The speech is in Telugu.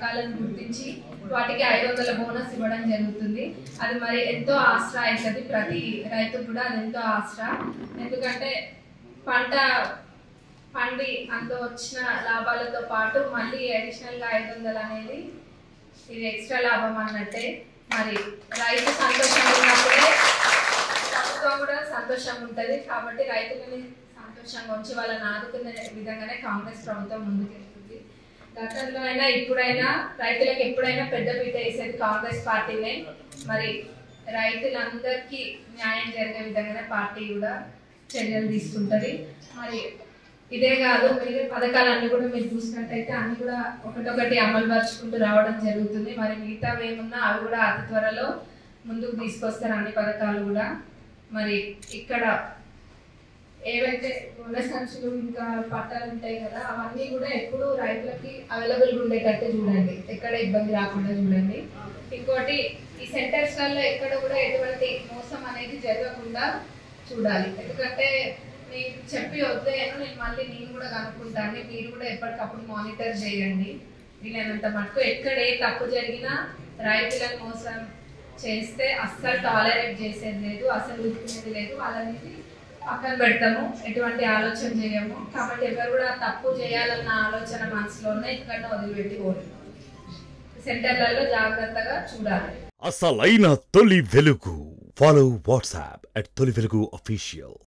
రకాలను గుర్తించి వాటికి ఐదు వందల బోనస్ ఇవ్వడం జరుగుతుంది అది మరి ఎంతో ఆసరా అవుతుంది ప్రతి రైతుకు కూడా అది ఎంతో ఆసరా ఎందుకంటే పంట పండి అందులో వచ్చిన లాభాలతో పాటు మళ్ళీ అడిషనల్గా ఐదు వందలు అనేది ఇది ఎక్స్ట్రా లాభం అన్నట్టే మరి రైతు సంతోషంగా ఉన్నప్పుడే ప్రభుత్వం కూడా సంతోషంగా ఉంటుంది కాబట్టి రైతులని సంతోషంగా ఉంచి వాళ్ళని ఆదుకునే విధంగానే కాంగ్రెస్ ప్రభుత్వం ముందుకెళ్తుంది గతంలో అయినా ఇప్పుడైనా రైతులకు ఎప్పుడైనా పెద్దపీట వేసేది కాంగ్రెస్ పార్టీనే మరి రైతులందరికీ న్యాయం జరిగే విధంగానే పార్టీ కూడా చర్యలు తీసుకుంటది మరి ఇదే కాదు మిగిలిన పథకాలన్నీ కూడా మీరు చూసినట్టయితే అన్ని కూడా ఒకటొకటి అమలు పరుచుకుంటూ రావడం జరుగుతుంది మరి మిగతా ఏమున్నా అవి కూడా అతి త్వరలో ముందుకు తీసుకొస్తారు అన్ని పథకాలు కూడా మరి ఇక్కడ ఏవైతే రుణ సంచులు ఇంకా పట్టాలు ఉంటాయి కదా అవన్నీ కూడా ఎప్పుడు రైతులకి అవైలబుల్ ఉండేటట్టు చూడండి ఎక్కడ ఇబ్బంది రాకుండా చూడండి ఇంకోటి ఈ సెంటర్స్ వల్ల ఎక్కడ కూడా ఎటువంటి మోసం అనేది జరగకుండా చూడాలి ఎందుకంటే మీకు చెప్పి వద్దేను నేను మళ్ళీ నేను కూడా కనుక్కుంటాను మీరు కూడా ఎప్పటికప్పుడు మానిటర్ చేయండి వీలైనంత మటుకు ఎక్కడ ఏ తప్పు జరిగినా రైతులను మోసం చేస్తే అస్సలు టాలరేట్ చేసేది లేదు అసలు ఊరుకునేది లేదు వాళ్ళని పక్కన పెడతాము ఎటువంటి ఆలోచన చేయము కాబట్టి ఎవరు కూడా తప్పు చేయాలన్న ఆలోచన మనసులోనే ఇక్కడ వదిలిపెట్టి పోరు సెంటర్లలో జాగ్రత్తగా చూడాలి అసలైన తొలి వెలుగు ఫాలో వాట్సాప్ అట్ తొలి వెలుగు అఫీషియల్